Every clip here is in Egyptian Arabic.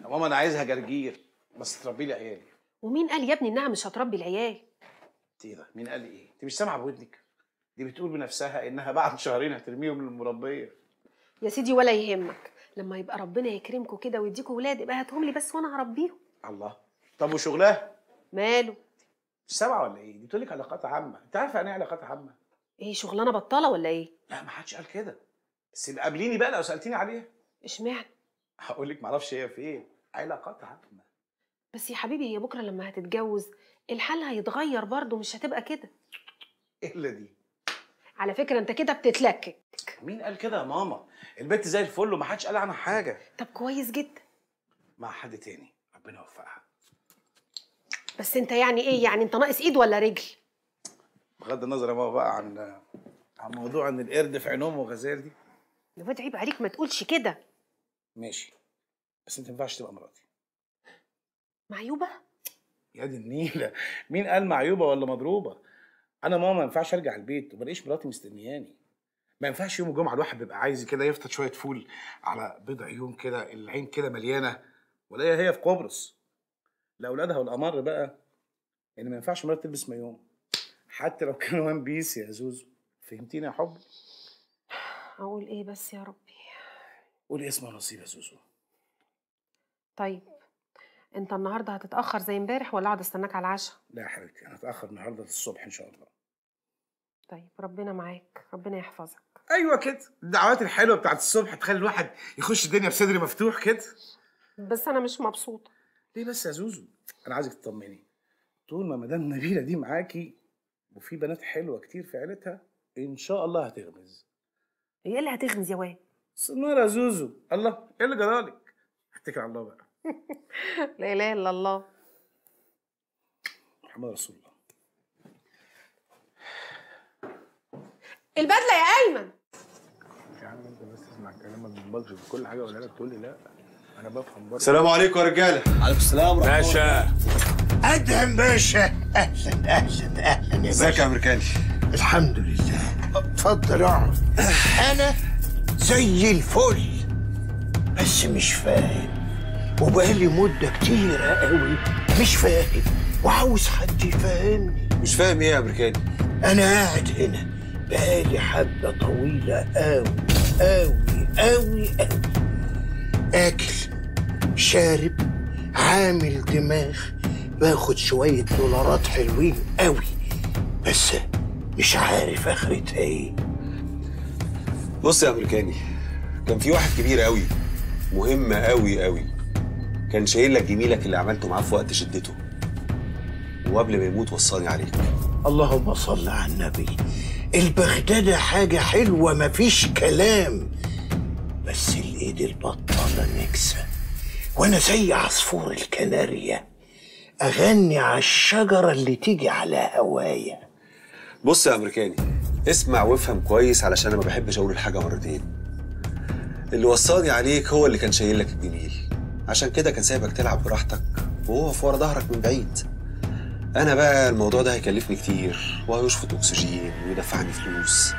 يا ماما انا عايزها جرجير بس تربي لي عيالي ومين قال يا ابني انها مش هتربي العيال انت ايه ده مين قال لي ايه انت مش سامعه بودنك دي بتقول بنفسها انها بعد شهرين هترميهم للمربيه يا سيدي ولا يهمك لما يبقى ربنا يكرمكم كده ويديكوا ولاد يبقى هاتهم لي بس وانا هربيهم الله طب وشغلها ماله مش سامعه ولا ايه دي بتقول لك علاقات عامه انت عارفه يعني ايه علاقات عامه ايه شغلانه بطاله ولا ايه لا ما حدش قال كده بس يبقى قابليني بقى لو سالتيني عليها اشمعنى هقول لك معرفش هي فين علاقات عامه بس يا حبيبي هي بكره لما هتتجوز الحال هيتغير برضه مش هتبقى كده ايه اللي دي على فكره انت كده بتتلكك مين قال كده يا ماما البنت زي الفل وما حدش قال عنها حاجه طب كويس جدا مع حد تاني ربنا يوفقها بس انت يعني ايه يعني انت ناقص ايد ولا رجل بغض النظر يا ماما بقى عن عن موضوع ان القرد في عين امه وغزال دي يا واد عيب عليك ما تقولش كده ماشي بس انت ما ينفعش تبقى مراتي معيوبه يا دي النيله مين قال معيوبه ولا مضروبه انا ماما ما ينفعش ارجع البيت وما الاقيش مراتي مستنياني ما ينفعش يوم الجمعه الواحد بيبقى عايز كده يفطر شويه فول على بيض عيون كده العين كده مليانه ولا هي في قبرص لاولادها والامر بقى ان ما ينفعش مرات تلبس مايوم حتى لو كان وان بيس يا زوزو فهمتيني يا حب اقول ايه بس يا ربي قولي اسمها نصيب يا زوزو طيب انت النهارده هتتاخر زي امبارح ولا اقعد استناك على العشاء لا يا حبيبتي انا هتاخر النهارده للصبح ان شاء الله طيب ربنا معاك ربنا يحفظك ايوه كده الدعوات الحلوه بتاعت الصبح تخلي الواحد يخش الدنيا بصدر مفتوح كده بس انا مش مبسوطه ليه بس يا زوزو انا عايزك تطمني طول ما مدام نبيله دي معاكي وفي بنات حلوه كتير في عيلتها ان شاء الله هتغمز هي إيه اللي هتغمز يا واد سنارة يا زوزو الله ايه اللي جرالك اتكل على الله بقى لا اله الا الله محمد رسول الله البدله يا ايمن يا عم انت بس اسمع كلامك بالبلج في كل حاجه اقولها لك تقول لي لا انا بفهم برضه السلام عليكم يا رجاله عليكم السلام ورحمه باشا ادهم باشا اهلا اهلا اهلا يا ازيك يا باشا امريكاني الحمد لله اتفضل اقعد انا زي الفل بس مش فاهم وبقالي مده كتيره قوي مش فاهم وعاوز حد يفهمني مش فاهم ايه يا امريكاني انا قاعد هنا بقالي حبه طويله قوي قوي قوي قوي اكل شارب عامل دماغ باخد شويه دولارات حلوين قوي بس مش عارف اخرتها ايه بص يا امريكاني كان في واحد كبير قوي مهم قوي قوي كان شايل لك جميلك اللي عملته معاه في وقت شدته وقبل ما يموت وصاني عليك اللهم صل على النبي البغدادة حاجة حلوة مفيش كلام بس الإيد البطالة نكسة وأنا زي عصفور الكناريا أغني على الشجرة اللي تيجي على هوايا بص يا امريكاني اسمع وافهم كويس علشان انا ما بحبش اقول الحاجه مرتين اللي وصاني عليك هو اللي كان شايل لك الجميل عشان كده كان سايبك تلعب براحتك وهو في ورا ظهرك من بعيد انا بقى الموضوع ده هيكلفني كتير وهيشفط اكسجين ويدفعني فلوس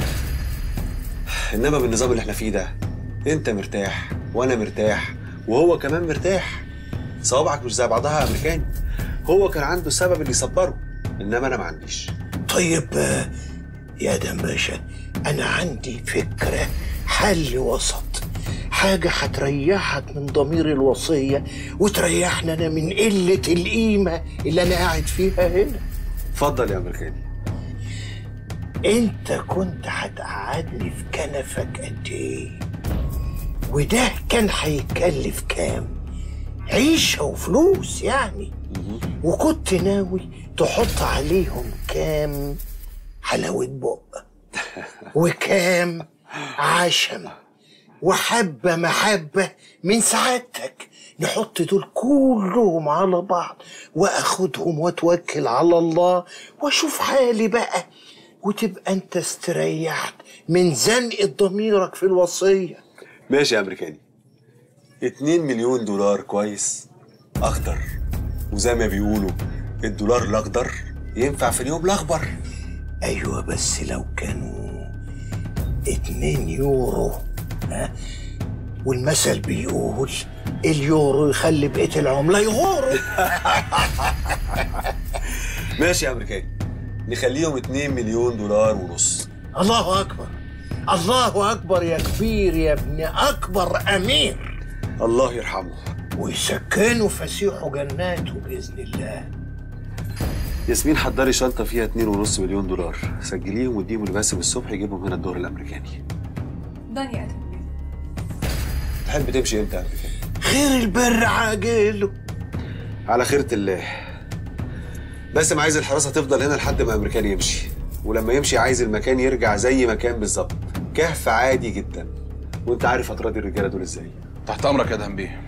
انما بالنظام اللي احنا فيه ده انت مرتاح وانا مرتاح وهو كمان مرتاح صوابعك مش زي بعضها يا امريكاني هو كان عنده السبب اللي يصبره انما انا ما عنديش طيب آه، يا دم باشا أنا عندي فكرة حل وسط حاجة هتريحك من ضمير الوصية وتريحنا أنا من قلة القيمة اللي أنا قاعد فيها هنا اتفضل يا امريكاني انت كنت هتقعدني في كنفك قد ايه وده كان هيكلف كام عيشة وفلوس يعني وكنت ناوي تحط عليهم كام حلاوة بق وكام عشم وحبة محبة من سعادتك نحط دول كلهم على بعض واخدهم واتوكل على الله واشوف حالي بقى وتبقى انت استريحت من زنقة ضميرك في الوصية ماشي يا امريكاني 2 مليون دولار كويس اخضر وزي ما بيقولوا الدولار الاخضر ينفع في اليوم الاخضر ايوه بس لو كانوا اتنين يورو ها والمثل بيقول اليورو يخلي بقيه العمله يغوروا ماشي يا امريكاني نخليهم 2 مليون دولار ونص الله اكبر الله اكبر يا كبير يا ابن اكبر امير الله يرحمه ويسكنوا فسيحوا جناته باذن الله ياسمين حضري شنطه فيها 2.5 مليون دولار سجليهم واديهم لباسم الصبح يجيبهم هنا الدور الامريكاني دنيا قتل تحب تمشي امتى يا امريكاني خير البر عاجله على خيرة الله باسم عايز الحراسه تفضل هنا لحد ما امريكاني يمشي ولما يمشي عايز المكان يرجع زي ما كان بالظبط كهف عادي جدا وانت عارف هتراضي الرجاله دول ازاي تحت امرك يا ادهم بيه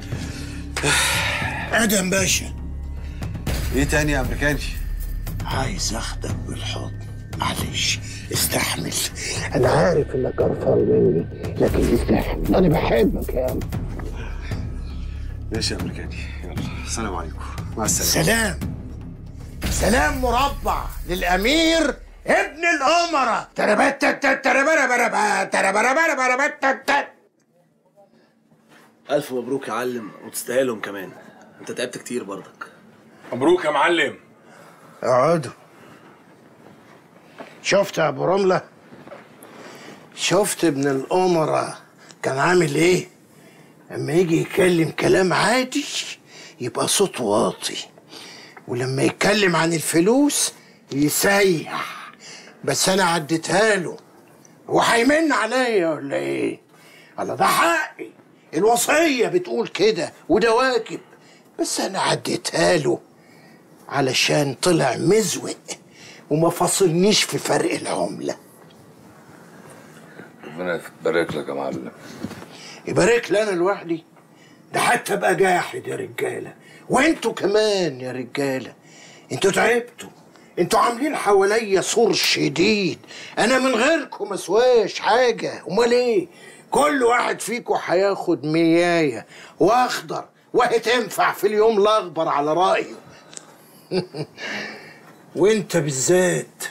ادم باشا ايه تاني يا امريكاني عايز اخدك بالحضن معلش استحمل انا عارف انك قرفان مني لكن استحمل انا بحبك يا عم ماشي يا امريكاني يلا السلام عليكم مع السلامه سلام سلام مربع للامير ابن الامراء تربت تربربربا تربربربا ألف مبروك يا علم وتستاهلهم كمان أنت تعبت كتير برضك مبروك يا معلم اقعدوا شفت يا ابو رمله شفت ابن الامراء كان عامل ايه اما يجي يتكلم كلام عادي يبقى صوت واطي ولما يتكلم عن الفلوس يسيح بس انا عديتها له هو هيمن عليا ولا ايه الله ده حقي الوصيه بتقول كده وده واجب بس انا عديتها له علشان طلع مزوق وما فصلنيش في فرق العملة ربنا يبارك لك يا معلم يبارك لي أنا لوحدي ده حتى أبقى جاحد يا رجالة وانتوا كمان يا رجالة انتوا تعبتوا انتوا عاملين حواليا سور شديد انا من غيركم مسواش حاجة امال ايه كل واحد فيكم هياخد مياية واخضر وهتنفع في اليوم الاخضر على رأيه وانت بالذات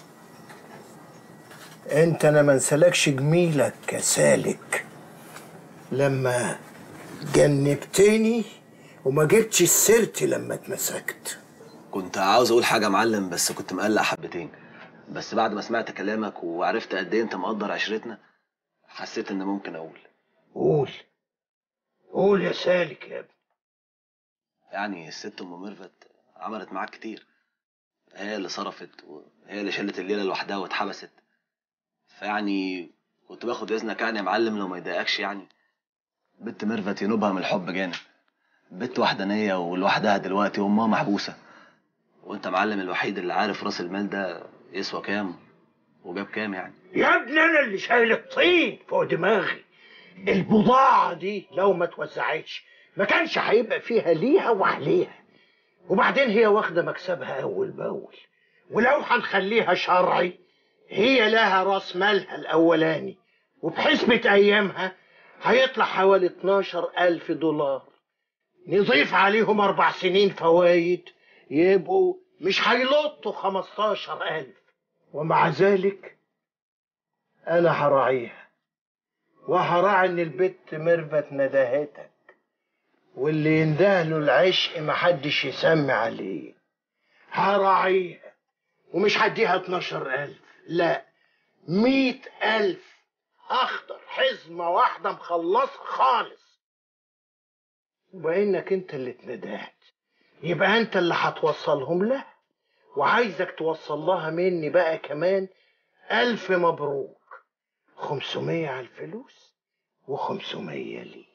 انت انا ما انسالكش جميلك يا سالك لما جنبتني وما جبتش سيرتي لما اتمسكت كنت عاوز أقول حاجة يا معلم بس كنت مقلق حبتين بس بعد ما سمعت كلامك وعرفت قد إيه أنت مقدر عشرتنا حسيت إن ممكن أقول قول قول يا سالك يا ابني يعني الست أم ميرفت عملت معاك كتير هي اللي صرفت وهي اللي شلت الليلة لوحدها واتحبست فيعني كنت باخد إذنك يعني يا معلم لو ما يضايقكش يعني بنت ميرفت ينوبها من الحب جانب بنت وحدانية ولوحدها دلوقتي وأمها محبوسة وأنت معلم الوحيد اللي عارف راس المال ده يسوى كام وجاب كام يعني يا ابني انا اللي شايل الطين فوق دماغي البضاعة دي لو ما توزعتش ما كانش هيبقى فيها ليها وعليها وبعدين هي واخدة مكسبها أول بأول ولو هنخليها شرعي هي لها راس مالها الأولاني وبحسبة أيامها هيطلع حوالي 12 ألف دولار نضيف عليهم أربع سنين فوايد يبقوا مش هيلطوا 15 ألف ومع ذلك أنا هراعيها وهراعي إن البت ميرفت ندهتك واللي يندهله العشق محدش يسمي عليه هراعيها ومش هديها 12 ألف لا مية ألف أخضر حزمة واحدة مخلصة خالص وبإنك أنت اللي اتندهت يبقى أنت اللي هتوصلهم لها وعايزك توصل لها مني بقى كمان ألف مبروك خمسمية على الفلوس وخمسمية لي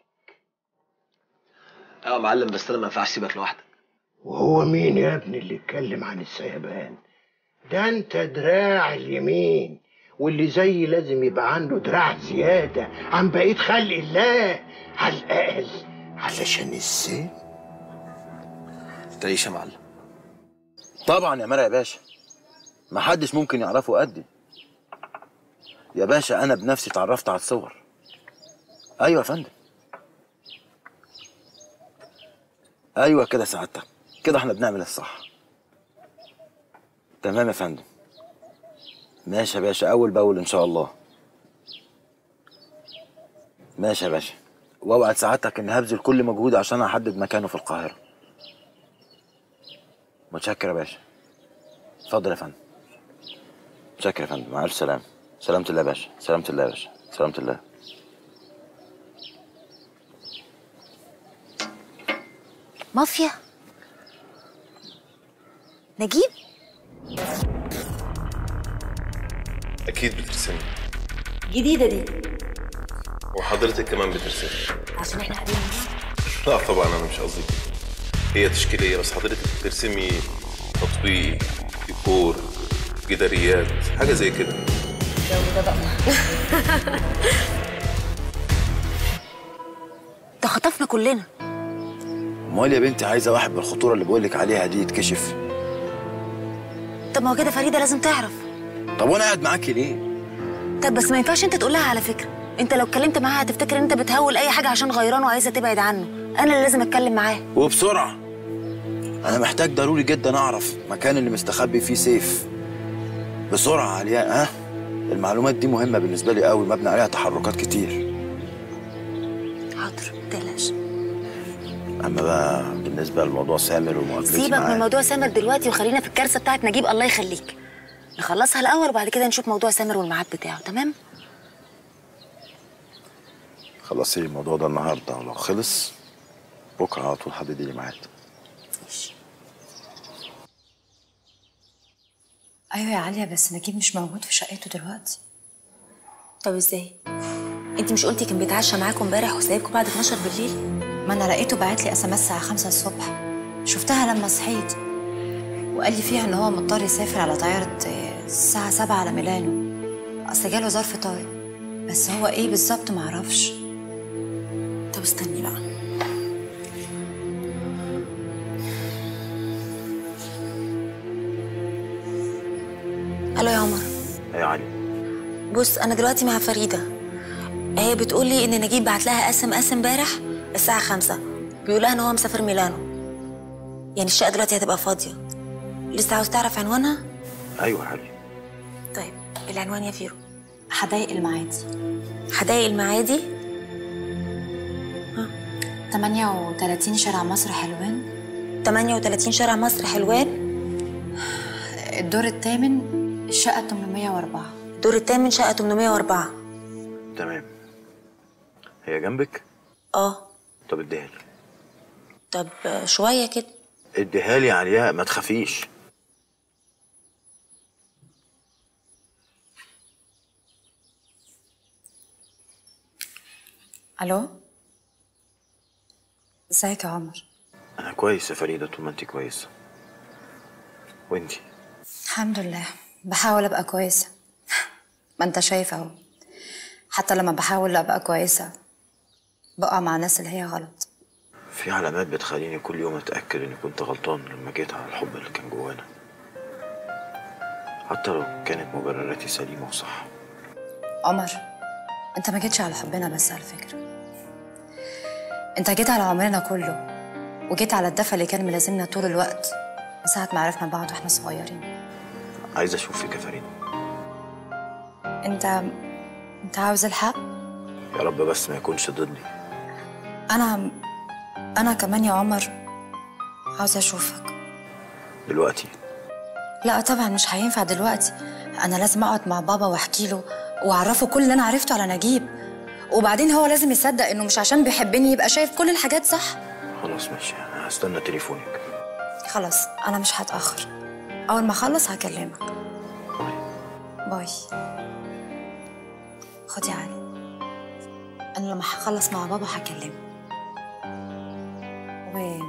أيوة يا معلم بس أنا ما ينفعش أسيبك لوحدك وهو مين يا ابني اللي يتكلم عن السيبان ده انت دراع اليمين واللي زيي لازم يبقى عنده دراع زيادة عن بقية خلق الله على الأقل علشان السن تعيش يا معلم طبعا يا مرا يا باشا ما حدش ممكن يعرفه قدي يا باشا انا بنفسي اتعرفت على الصور ايوه يا فندم ايوه كده سعادتك كده احنا بنعمل الصح تمام يا فندم ماشي يا باشا اول باول ان شاء الله ماشي يا باشا واوعد سعادتك اني هبذل كل مجهود عشان احدد مكانه في القاهره متشكر يا باشا اتفضل يا فندم متشكر يا فندم مع الف سلامه سلامة الله يا باشا سلامة الله يا باشا سلامة الله مافيا نجيب اكيد بترسمي جديدة دي وحضرتك كمان بترسمي عشان احنا قاعدين لا طبعا انا مش قصدي كده. هي تشكيليه بس حضرتك بترسمي تطبيق ديكور جداريات حاجه زي كده ده بقى ده خطفنا كلنا امال يا بنتي عايزه واحد بالخطوره اللي بقول لك عليها دي يتكشف طب ما هو كده فريدة لازم تعرف طب وانا قاعد معاكي ليه طب بس ما ينفعش انت تقول لها على فكرة انت لو اتكلمت معاها هتفتكر ان انت بتهول اي حاجة عشان غيران وعايزة تبعد عنه انا اللي لازم اتكلم معاه وبسرعه انا محتاج ضروري جدا اعرف مكان اللي مستخبي فيه سيف بسرعه علياء ها المعلومات دي مهمه بالنسبه لي قوي مبني عليها تحركات كتير حاضر ما تقلقش اما بقى بالنسبه لموضوع سامر ومقابلتي سيبك معاه من موضوع سامر دلوقتي وخلينا في الكارثة بتاعت نجيب الله يخليك نخلصها الاول وبعد كده نشوف موضوع سامر والميعاد بتاعه تمام خلصي الموضوع ده النهارده ولو خلص بكره على طول حددي لي ميعاد ايوه يا عليا بس نجيب مش موجود في شقته دلوقتي طب ازاي انت مش قلتي كان بيتعشى معاكم امبارح وسايبكم بعد 12 بالليل ما انا لقيته بعت لي اس ام اس الساعه 5 الصبح شفتها لما صحيت وقال لي فيها ان هو مضطر يسافر على طياره آه، الساعه 7 على ميلانو اصل جاله ظرف طارئ بس هو ايه بالظبط معرفش طب استني بقى الو يا عمر يا علي بص انا دلوقتي مع فريده هي بتقول لي ان نجيب بعت لها اس ام اس امبارح الساعه خمسة بيقول لها ان هو مسافر ميلانو يعني الشقه دلوقتي هتبقى فاضيه لسه عاوز تعرف عنوانها ايوه يا علي طيب العنوان يا فيرو حدايق المعادي حدايق المعادي 38 شارع مصر حلوان 38 شارع مصر حلوان الدور الثامن الشقه 804 الدور الثامن شقه 804 تمام هي جنبك اه طب اديها لي طب آه، شويه كده اديها لي يا علياء ما تخافيش الو ازيك يا عمر انا كويس يا فريده طول ما انت كويسه وانتي الحمد لله بحاول ابقى كويسه ما انت شايف اهو حتى لما بحاول ابقى كويسه بقع مع الناس اللي هي غلط في علامات بتخليني كل يوم اتاكد اني كنت غلطان لما جيت على الحب اللي كان جوانا حتى لو كانت مبرراتي سليمه وصح عمر انت ما جيتش على حبنا بس على فكره انت جيت على عمرنا كله وجيت على الدفى اللي كان ملازمنا طول الوقت من ساعه ما عرفنا بعض واحنا صغيرين عايز اشوفك يا فريده انت انت عاوز الحق يا رب بس ما يكونش ضدي انا انا كمان يا عمر عاوزه اشوفك دلوقتي لا طبعا مش هينفع دلوقتي انا لازم اقعد مع بابا واحكي له واعرفه كل اللي انا عرفته على نجيب وبعدين هو لازم يصدق انه مش عشان بيحبني يبقى شايف كل الحاجات صح خلاص ماشي انا هستنى تليفونك خلاص انا مش هتاخر اول ما اخلص هكلمك باي خد يا علي انا لما هخلص مع بابا هكلمه و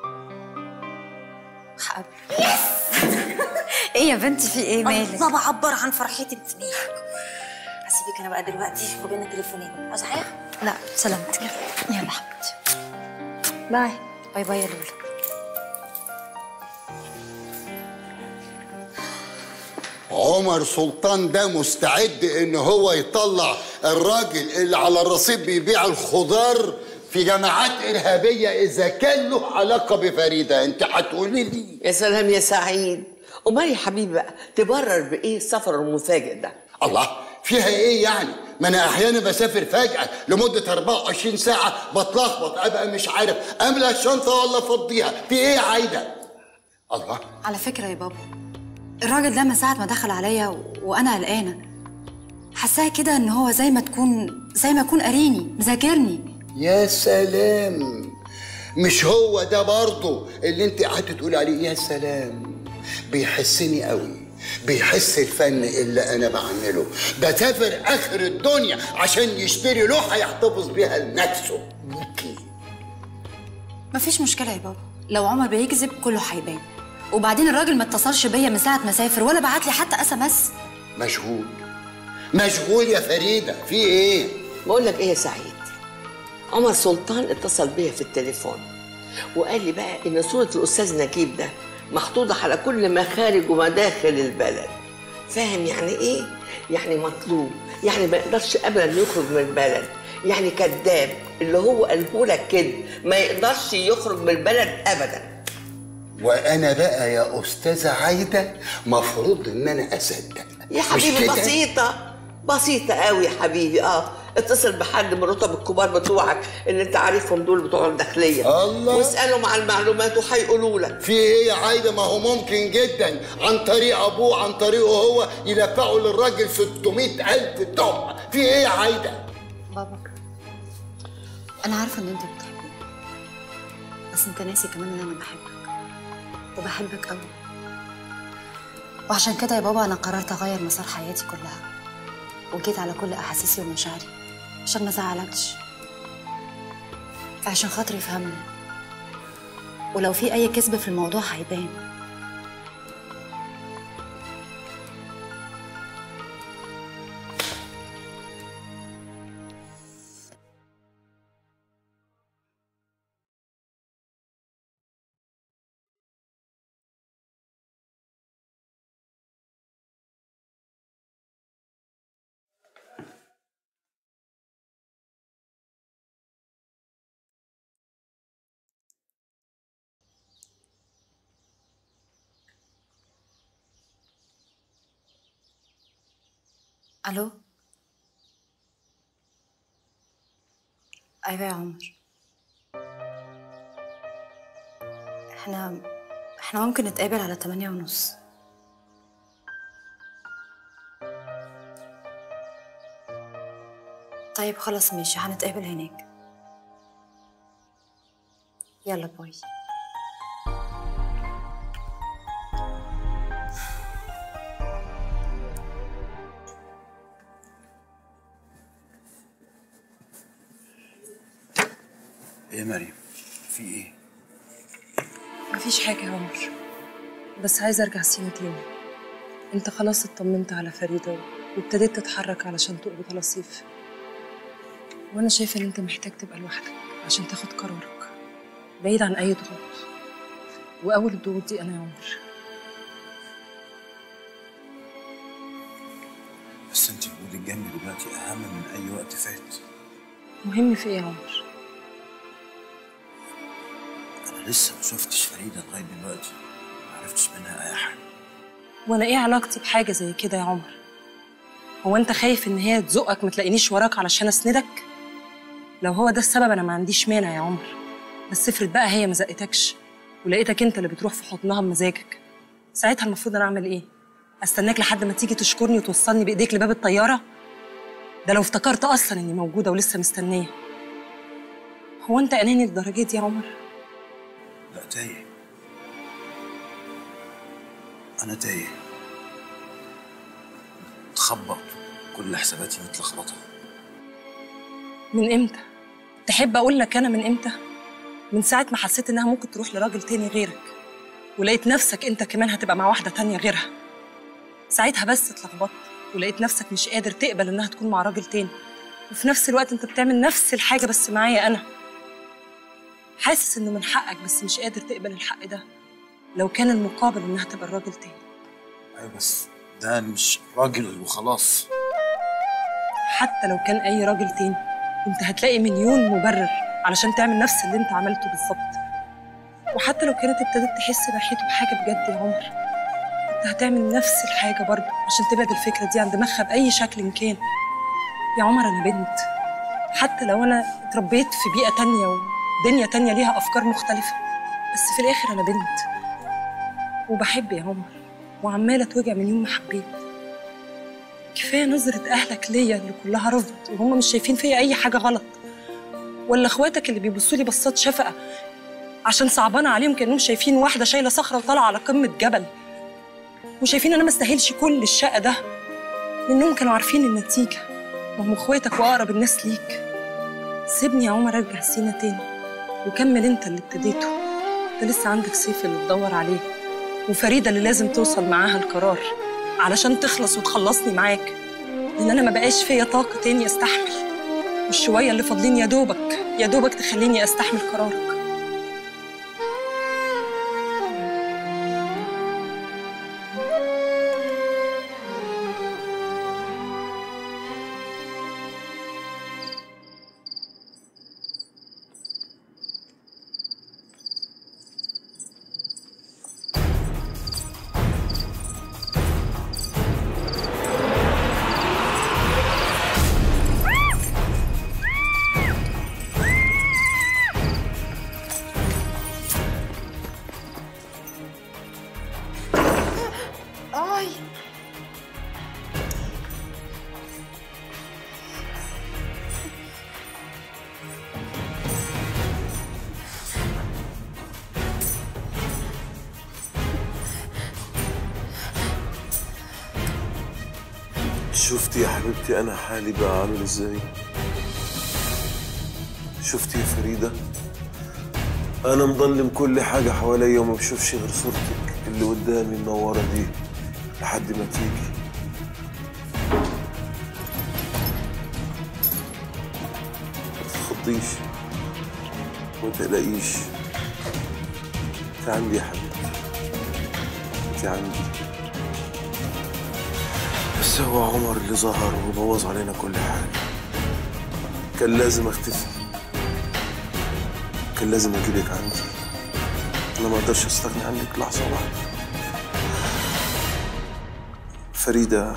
هقابله ايه يا بنتي في ايه مالك الله بعبر عن فرحتي بسنينك هسيبك انا بقى دلوقتي وبين التليفونين عاوز حاجه لا سلامتك يلا حبيبتي باي باي باي يا لولو عمر سلطان ده مستعد ان هو يطلع الراجل اللي على الرصيف بيبيع الخضار في جماعات ارهابيه اذا كان له علاقه بفريده انت هتقولي لي يا سلام يا سعيد امال يا حبيبي بقى تبرر بايه السفر المفاجئ ده الله فيها ايه يعني ما انا احيانا بسافر فجاه لمده 24 ساعه بتلخبط ابقى مش عارف املى الشنطه ولا افضيها في ايه يا عايده الله على فكرة يا بابا الراجل ده من ساعة ما دخل عليا و... وأنا قلقانة حاساه كده إن هو زي ما تكون زي ما يكون قاريني مذاكرني يا سلام مش هو ده برضه اللي انت قعدت تقول عليه يا سلام بيحسني قوي بيحس الفن اللي انا بعمله بسافر اخر الدنيا عشان يشتري لوحه يحتفظ بيها لنفسه مفيش مشكلة يا بابا لو عمر بيكذب كله هيبان وبعدين الراجل ما اتصلش بيا من ساعة ما سافر ولا بعت لي حتى اس ام اس مشغول مشغول يا فريده في ايه بقول لك ايه يا سعيد عمر سلطان اتصل بيا في التليفون وقال لي بقى ان صوره الاستاذ نجيب ده محطوطه على كل مخارج ومداخل البلد فاهم يعني ايه يعني مطلوب يعني ما يقدرش ابدا يخرج من البلد يعني كذاب اللي هو قاله لك كده ما يقدرش يخرج من البلد ابدا وانا بقى يا استاذه عايده مفروض ان انا اصدق يا مش حبيبي كده؟ بسيطة بسيطة قوي يا حبيبي اه اتصل بحد من الرتب الكبار بتوعك اللي انت عارفهم دول بتوع الداخلية الله. واسألهم عن المعلومات وهيقولوا لك في ايه يا عايده ما هو ممكن جدا عن طريق ابوه عن طريقه هو يدفعوا للراجل 600 الف تهمه في ايه يا عايده بابا أنا عارفة إن أنت بتحبني بس أنت ناسي كمان إن أنا بحبك وبحبك أوي وعشان كده يا بابا أنا قررت أغير مسار حياتي كلها وجيت على كل أحاسيسي ومشاعري عشان ما زعلكش عشان خاطري يفهمني ولو في أي كذب في الموضوع هيبان ألو أيوة يا عمر احنا احنا ممكن نتقابل على تمانية ونص طيب خلاص ماشي هنتقابل هناك يلا باي ايه يا مريم في ايه مفيش حاجة يا عمر بس عايزة أرجع سينا تاني أنت خلاص اطمنت على فريدة وابتديت تتحرك علشان تقبض على سيف وأنا شايفة إن أنت محتاج تبقى لوحدك عشان تاخد قرارك بعيد عن أي ضغوط وأول الضغوط دي أنا يا عمر بس انت وجودك جنبي دلوقتي اهم من اي وقت فات مهم في إيه يا عمر؟ انا لسه ما شفتش فريده لغايه دلوقتي ما عرفتش منها اي حاجه وأنا إيه علاقتي بحاجة زي كده يا عمر؟ هو أنت خايف إن هي تزقك ما تلاقينيش وراك علشان أسندك؟ لو هو ده السبب أنا ما عنديش مانع يا عمر بس افرض بقى هي ما زقتكش ولقيتك أنت اللي بتروح في حضنها بمزاجك ساعتها المفروض أنا أعمل إيه؟ أستناك لحد ما تيجي تشكرني وتوصلني بإيديك لباب الطيارة؟ ده لو افتكرت أصلا إني موجودة ولسه مستنية هو أنت أناني للدرجة دي يا عمر؟ لا تايه انا تايه متخبط كل حساباتي متلخبطه من امتى؟ تحب اقول لك انا من امتى؟ من ساعة ما حسيت انها ممكن تروح لراجل تاني غيرك ولقيت نفسك انت كمان هتبقى مع واحدة تانية غيرها ساعتها بس اتلخبطت ولقيت نفسك مش قادر تقبل انها تكون مع راجل تاني وفي نفس الوقت انت بتعمل نفس الحاجة بس معايا انا حاسس انه من حقك بس مش قادر تقبل الحق ده لو كان المقابل انها تبقى الراجل تاني ايوه بس ده مش راجل وخلاص حتى لو كان اي راجل تاني انت هتلاقي مليون مبرر علشان تعمل نفس اللي انت عملته بالظبط وحتى لو كانت ابتدت تحس ناحيته بحاجه بجد يا عمر انت هتعمل نفس الحاجه برضه عشان تبعد الفكره دي عن دماغها باي شكل كان يا عمر انا بنت حتى لو انا اتربيت في بيئه تانية ودنيا تانية ليها افكار مختلفه بس في الاخر انا بنت وبحب يا عمر وعماله اتوجع من يوم ما حبيت كفايه نظره اهلك ليا اللي كلها رفض وهم مش شايفين فيا اي حاجه غلط ولا اخواتك اللي بيبصوا لي بصات شفقه عشان صعبانه عليهم كانهم شايفين واحده شايله صخره وطالعه على قمه جبل وشايفين انا ما استاهلش كل الشقه ده لانهم كانوا عارفين النتيجه وهم اخواتك واقرب الناس ليك سيبني يا عمر ارجع سينا تاني وكمل انت اللي ابتديته انت لسه عندك سيف اللي تدور عليه وفريده اللي لازم توصل معاها القرار علشان تخلص وتخلصني معاك لان انا ما بقاش فيا طاقه تاني استحمل والشويه اللي فاضلين يا دوبك يا دوبك تخليني استحمل قرارك اي شفتي يا حبيبتي انا حالي بقى عامل ازاي شفتي يا فريدة انا مضلم كل حاجة حواليا وما بشوفش غير صورتك اللي قدامي منورة دي لحد ما تيجي ما تتخضيش وما تقلقيش انت عندي يا حبيبتي انت عندي بس هو عمر اللي ظهر وبوظ علينا كل حاجة كان لازم اختفي كان لازم اجيلك عندي انا ما اقدرش استغنى عنك لحظة واحدة فريدة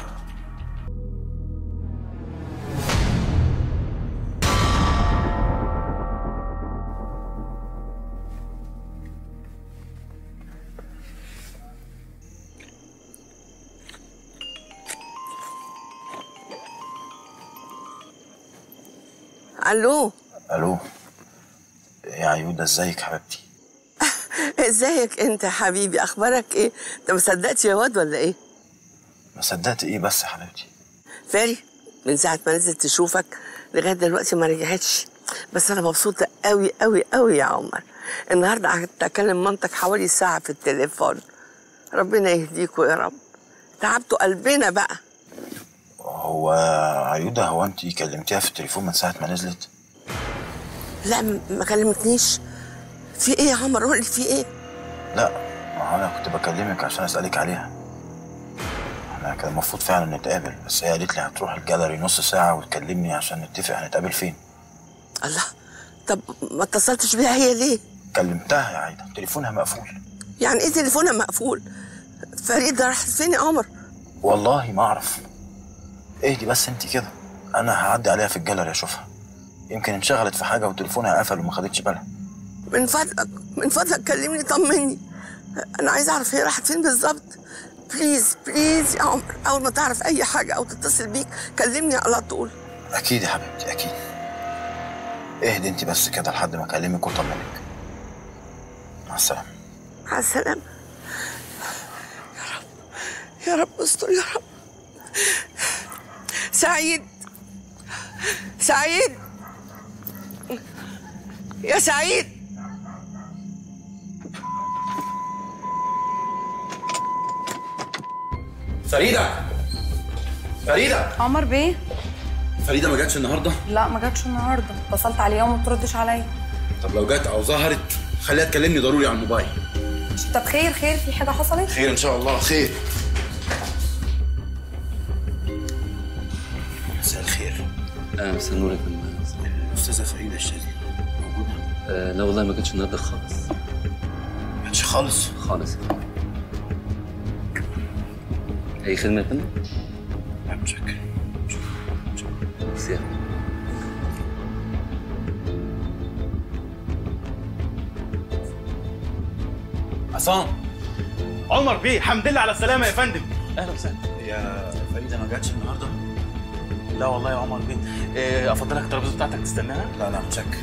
الو الو يا عيودة ازيك حبيبتي ازيك انت يا حبيبي اخبارك ايه انت ما صدقتش يا واد ولا ايه ما صدقت ايه بس يا حبيبتي فاري من ساعه ما نزلت تشوفك لغايه دلوقتي ما رجعتش بس انا مبسوطه قوي قوي قوي يا عمر النهارده قعدت اكلم مامتك حوالي ساعه في التليفون ربنا يهديكوا يا رب تعبتوا قلبنا بقى هو عيودة هو انت كلمتيها في التليفون من ساعة ما نزلت لا م- ما كلمتنيش في ايه يا عمر قول لي في ايه لا ما هو انا كنت بكلمك عشان اسألك عليها احنا كان المفروض فعلا نتقابل بس هي قالت لي هتروح الجاليري نص ساعة وتكلمني عشان نتفق هنتقابل فين الله طب ما اتصلتش بيها هي ليه كلمتها يا عايدة تليفونها مقفول يعني ايه تليفونها مقفول فريده راحت فين يا عمر والله ما اعرف اهدي بس انت كده انا هعدي عليها في الجاليري اشوفها يمكن انشغلت في حاجة وتليفونها قفل وما خدتش بالها من فضلك من فضلك كلمني طمني انا عايزه اعرف هي راحت فين بالظبط بليز بليز يا عمر اول ما تعرف اي حاجه او تتصل بيك كلمني على طول اكيد يا حبيبتي اكيد اهدي انت بس كده لحد ما اكلمك واطمنك مع السلامة مع السلامه يا رب يا رب استر يا رب سعيد سعيد يا سعيد فريدة فريدة عمر بيه فريدة ما جاتش النهاردة لا ما جاتش النهارده اتصلت عليها وما بتردش عليا طب لو جت أو ظهرت خليها تكلمني ضروري على الموبايل طب خير خير في حاجه حصلت خير إن شاء الله خير مساء الخير اه مساء النور يا فندم الاستاذة فريدة الشاذلي موجودة آه لا والله ما جاتش النهارده خالص ما جاتش خالص خالص اي خدمه يا فندم متشكر ميرسي عصام عمر بيه الحمد لله على السلامه يا فندم اهلا وسهلا يا فريده ما جاتش النهارده لا والله يا عمر بيه إيه افضلك الترابيزه بتاعتك تستناها لا لا متشكر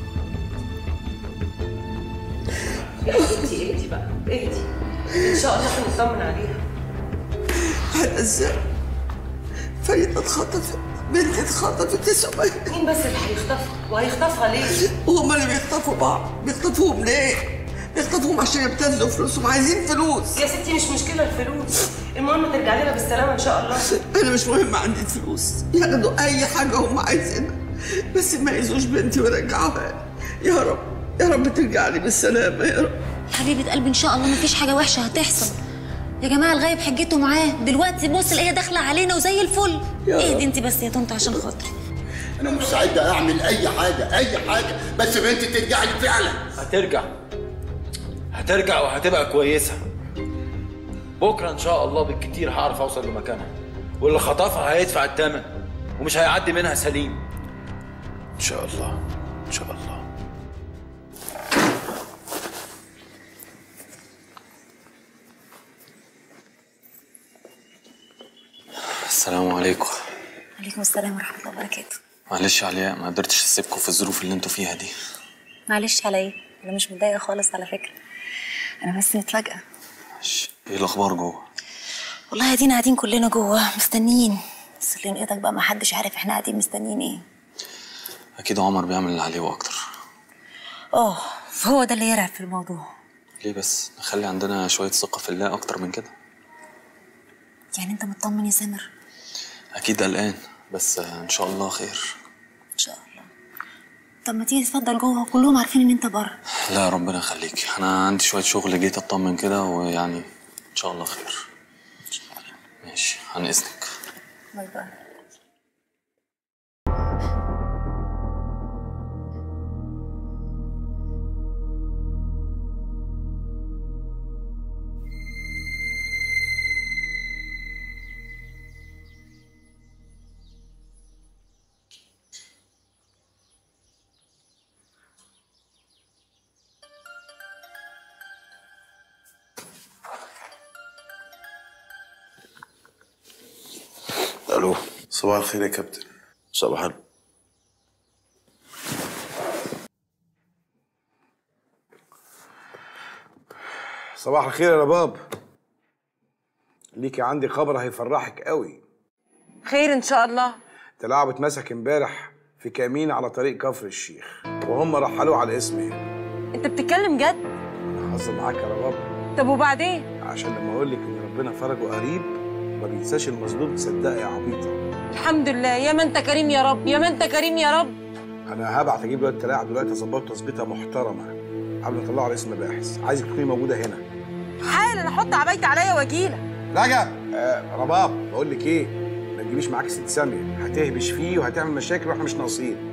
اهدي اهدي بقى اهدي ان شاء الله هنطمن عليها ازاي فريدة اتخطفت بنتي اتخطفت يا سمية مين بس اللي هيخطفها وهيخطفها ليه؟ هما اللي بيخطفوا بعض بيخطفوهم ليه؟ بيخطفوهم عشان يبتزوا فلوسهم عايزين فلوس يا ستي مش مشكله الفلوس المهم ترجع لنا بالسلامه ان شاء الله انا مش مهم عندي الفلوس ياخدوا اي حاجه هم عايزينها بس ما يأذوش بنتي ويرجعوها يا رب يا رب ترجع لي بالسلامه يا رب حبيبة قلبي إن شاء الله مفيش حاجة وحشة هتحصل يا جماعة الغايب حجته معاه دلوقتي بص الاقيها داخلة علينا وزي الفل اهدي انت بس يا طنط عشان خاطري انا مستعد اعمل اي حاجه اي حاجه بس بنتي ترجع لي فعلا هترجع هترجع وهتبقى كويسة بكرة إن شاء الله بالكتير هعرف أوصل لمكانها واللي خطفها هيدفع الثمن ومش هيعدي منها سليم إن شاء الله إن شاء الله السلام عليكم عليكم السلام ورحمة الله وبركاته معلش يا علياء ما قدرتش اسيبكم في الظروف اللي انتوا فيها دي معلش على ايه انا مش متضايقة خالص على فكرة انا بس متفاجئة ايه الاخبار جوه والله قاعدين قاعدين كلنا جوه مستنيين بس اللي نقيتك بقى محدش عارف احنا قاعدين مستنيين ايه اكيد عمر بيعمل اللي عليه واكتر اه فهو ده اللي يرعب في الموضوع ليه بس نخلي عندنا شويه ثقه في الله اكتر من كده يعني انت مطمن يا سامر اكيد قلقان بس ان شاء الله خير ان شاء الله طب ما تيجي تفضل جوه كلهم عارفين ان انت بره لا ربنا يخليك انا عندي شويه شغل جيت اطمن كده ويعني ان شاء الله خير ماشي عن اذنك باي باي الو صباح الخير يا كابتن صباح الخير صباح الخير يا رباب ليكي عندي خبر هيفرحك قوي خير ان شاء الله تلاعب اتمسك امبارح في كمين على طريق كفر الشيخ وهم رحلوه على اسم هنا انت بتتكلم جد انا هزر معاك يا رباب طب وبعدين عشان لما اقول لك ان ربنا فرجه قريب ما بينساش المظلوم تصدقي يا عبيطه الحمد لله يا ما انت كريم يا رب يا ما انت كريم يا رب انا هبعت اجيب الواد تلاعب دلوقتي اظبطه تظبيطه محترمه قبل ما اطلعه على اسم باحث عايزك تكوني موجوده هنا حالا احط عبايتي عليا واجيلك رجب آه رباب بقول لك ايه ما تجيبيش معاك ست ساميه هتهبش فيه وهتعمل مشاكل واحنا مش ناقصين